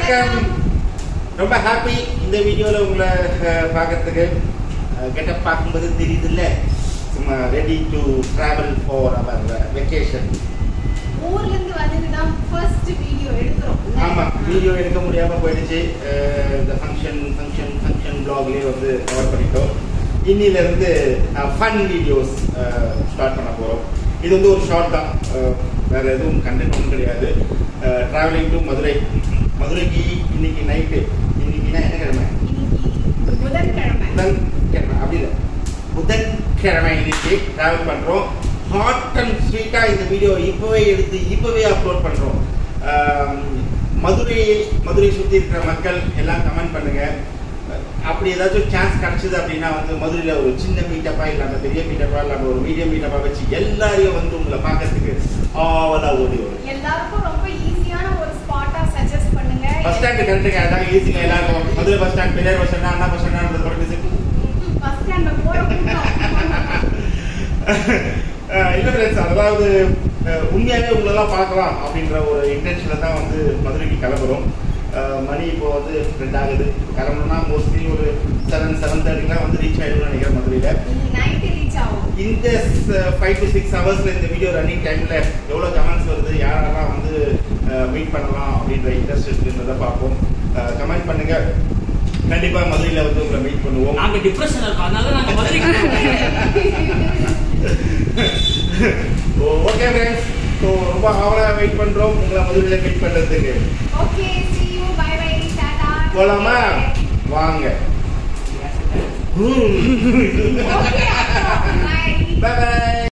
வணக்கம் ரொம்ப ஹாப்பி இந்த வீடியோவில் உங்களை அஹ், பார்க்கறதுக்கு கெட்டப் பார்க்கும்போது தெரியுதுல்ல சும்மா ready to travel for our vacation ஊர்ல இருந்து வந்தது தான் ஃபர்ஸ்ட் வீடியோ எடுக்கிறோம் ஆமாம் வீடியோ எடுக்க முடியாமல் போயிடுச்சு அஹ், இந்த ஃபங்க்ஷன் ஃபங்க்ஷன் ஃபங்க்ஷன் ப்ளாக்லேயே வந்து கவர் பண்ணிட்டோம் இன்னிலேருந்து ஃபன் வீடியோஸ் ஸ்டார்ட் பண்ண போகிறோம் இது வந்து ஒரு ஷார்ட் தான் அஹ், வேற எதுவும் கண்டென்ட் ஒன்றும் கிடையாது ட்ராவலிங் டு மதுரை மதுரைக்கு இன்னைக்கு நைட்டு இன்னைக்குனா என்ன கிழமை இன்னைக்கு புதன்கிழமை புதன்கிழமை அப்படி இல்லை புதன்கிழமை இன்னைக்கு ட்ராவல் பண்ணுறோம் ஹாட் அண்ட் ஸ்வீட்டாக இந்த வீடியோ இப்போவே எடுத்து இப்போவே அப்லோட் பண்ணுறோம் மதுரை மதுரை சுற்றி இருக்கிற மக்கள் எல்லாம் கமெண்ட் பண்ணுங்க அப்படி ஏதாச்சும் சான்ஸ் கிடைச்சது அப்படின்னா வந்து மதுரையில் ஒரு சின்ன மீட்டப்பா இல்லாமல் பெரிய மீட்டப்பா இல்லாமல் ஒரு மீடியம் மீட்டப்பா வச்சு எல்லாரையும் வந்து உங்களை பார்க்கறதுக்கு ஆவலா ஓடி வரும் எல்லாருக்கும் ரொம்ப ஈஸியான ஒரு ஸ்பாட்டா சஜஸ்ட் பண்ணுங்க பஸ் ஸ்டாண்டு கரெக்டுங்க அதான் ஈஸிங்க எல்லாருக்கும் Madurai bus stand Periyar bus stand Anna bus stand கூட பஸ் ஸ்டாண்ட்ல போற கூட்டம் இல்லை ஃப்ரெண்ட்ஸ் அதாவது அஹ், உண்மையாவே உங்களெல்லாம் பார்க்கலாம் அப்படின்ற ஒரு இன்டென்ஷனில் தான் வந்து மதுரைக்கு கிளம்புறோம் அஹ், மணி இப்போ வந்து ரெண்டு ஆகுது கிளம்பணும்னா மோஸ்ட்லி ஒரு செவன் செவன் தேர்ட்டிக்கெலாம் வந்து ரீச் ஆகிடும்னு நினைக்கிறேன் மதுரையில் இன்னைக்கு நைட் ரீச் ஆகும் இந்த ஃபைவ் டு சிக்ஸ் ஹவர்ஸில் இந்த வீடியோ ரன்னிங் டைமில் எவ்வளோ கமெண்ட்ஸ் வருது யாரெல்லாம் வந்து மீட் பண்ணலாம் அப்படின்ற இன்ட்ரெஸ்ட் இருக்குன்றதை பார்ப்போம் கமெண்ட் பண்ணுங்க கண்டிப்பாக மதுரையில் வந்து உங்களை மீட் பண்ணுவோம் நாங்க டிப்ரெஷன் இருக்கோம் அதனால நாங்க மதுரைக்கு ஓகே ஃப்ரெண்ட்ஸ் ஸோ ரொம்ப ஆவலாக வெயிட் பண்ணுறோம் உங்களை மதுரையில் மீட் பண்ணுறதுக்கு okay see you bye bye டாடா போலாமா வாங்க ஓகே பை பாய்